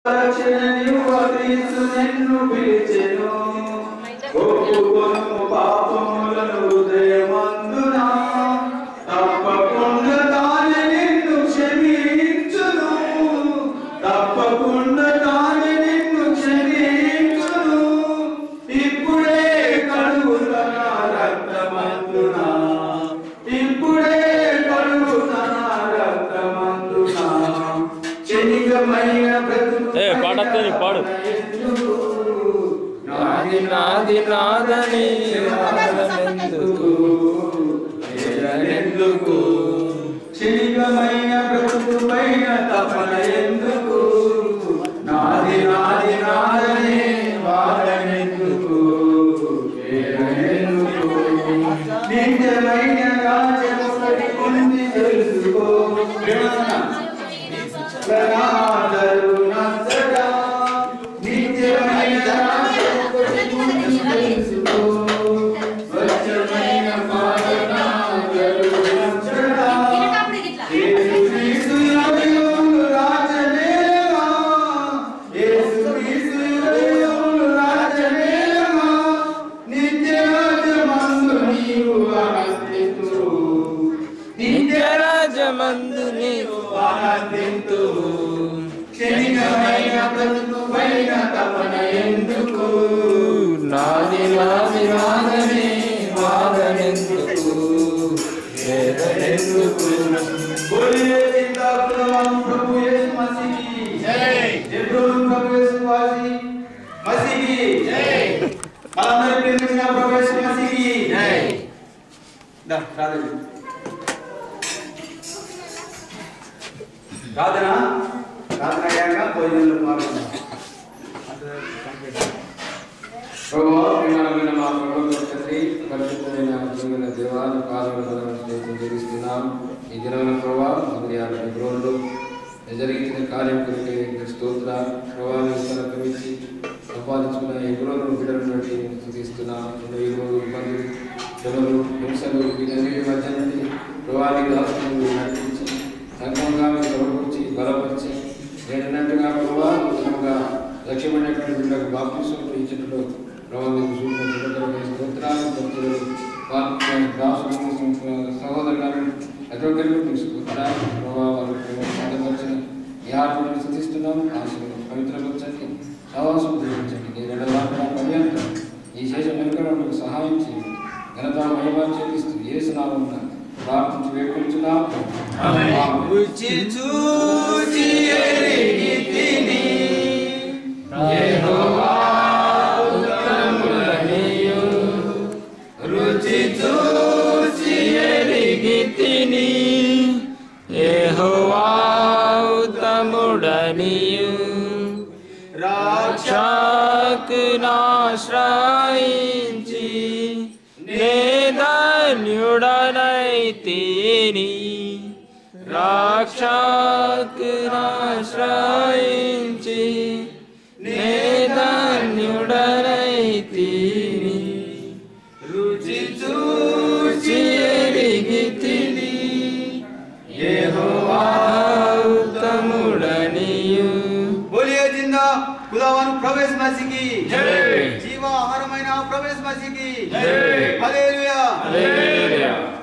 రక్షణనివ్వ క్రీస్తు నిన్ను పిలిచెను. ఒప్పుకొను పాపములను హృదయమందున. తప్పకుండా తానే నిన్ను క్షమించును. తప్పకుండా తానే నిన్ను క్షమించును. ఇప్పుడే కడుగున నా రక్తమందున. ఇప్పుడే కడుగున నా రక్తమందున. క్షణికమైన బ్రతుకు ఏ పాడొద్దని పాడు నాది నాది నాదని ఎందుకు ఎందుకు క్షణికమైన బ్రతుకు పైన తపన ఎందుకు నాది నాది నాదని వాదనెందుకు ఎందుకు నిజమైన రాజ్యం ఒకటి ఉంది తెలుసుకో ప్రణాదరు నచ్చడా నిత్యమైన రాజ్యం ఒకటి ఉంది తెలుసుకో స్వచ్ఛమైన పాలన కరుణించడా. యేసుక్రీస్తు యుగయుగములు రాజనేలమా. యేసుక్రీస్తు యుగయుగములు రాజనేలమా. నిత్యరాజ్యమందు నీవు ఆనందింతువు. నిత్యరాజ్యమందు నీవు ఆనందింతువు. క్షణికమైన బ్రతుకుపైన తపన ఎందుకు నాది నాది నాదని వాదనెందుకు వేదనెందుకు बोलिए जिंदा खुदावन प्रभु यीशु मसीह की जय जय प्रभु प्रभु यीशु मसीह की जय మనందరి ప్రేమించిన ప్రభు యేసు మసీహ్ की జై దా రాధన రాధన రాధన అయ్యాక భోజనంలో పాల్గొందాం ప్రభువా, ప్రియమైన మా ప్రభుత్వ తండ్రి పరిశుద్ధమైన జీవన దేవాన్ని పాదములను జరుగుతున్నాం ఈ దినమైన ప్రభావ మరి ఆ రోజులు జరిగిన కార్యం కొరికే స్తోత్ర ప్రభావాన్ని కమించి సంపాదించుకున్న ఎగురులను బిడ్డలను బట్టి స్థుతిస్తున్నాం ఈరోజు ఇబ్బందులు శ్రమలు హింసలు వీటన్నిటి మధ్య నుండి ప్రభావానికి దాసులను నడిపించి సంఘంగా మీరు బలపరిచి బలపరిచి నేనన్నట్టుగా ప్రభావ ఉత్తమంగా లక్ష్యమైనటువంటి వీళ్ళకు బాప్తిసం ఇచ్చినట్లు ప్రభావ మీకు చూపిన స్తోత్రాలు భక్తులు వారి దాసులను సహోదరులను ప్రతి ఒక్కరికి తీసుకుంటున్నారు ప్రభావాలు పొందపరిచిన ఈ ఆత్మను స్థుతిస్తున్నాం ఆశలు పవిత్రపరచండి సహవాసం జీవించండి ఈ రెండు వాటిన పర్యంతం ఈ శేష మెరుకలకు సహాయం చేయండి ఘనత మహిమ చేపిస్తూ ఏ స్నామం ప్రార్థించి వేడుకుంటున్నాం రుచి చూచి ఎరిగి తిని యెహోవా ఉత్తముడనియు. రుచి చూచి ఎరిగి తిని యెహోవా ఉత్తముడనియు. రాక్షకునాశ్రయించి నేదన్యుడనైతిని రాక్షకునాశ్రయించి నేదన్యుడనైతిని రుచి చూచి ఎరిగి తిని యెహోవా ఉత్తముడనియు बोलिए जिंदा खुदावन प्रवेश मसीह की जय। जीवा आहारమైన प्रवेश मसीह की जय। Hallelujah hallelujah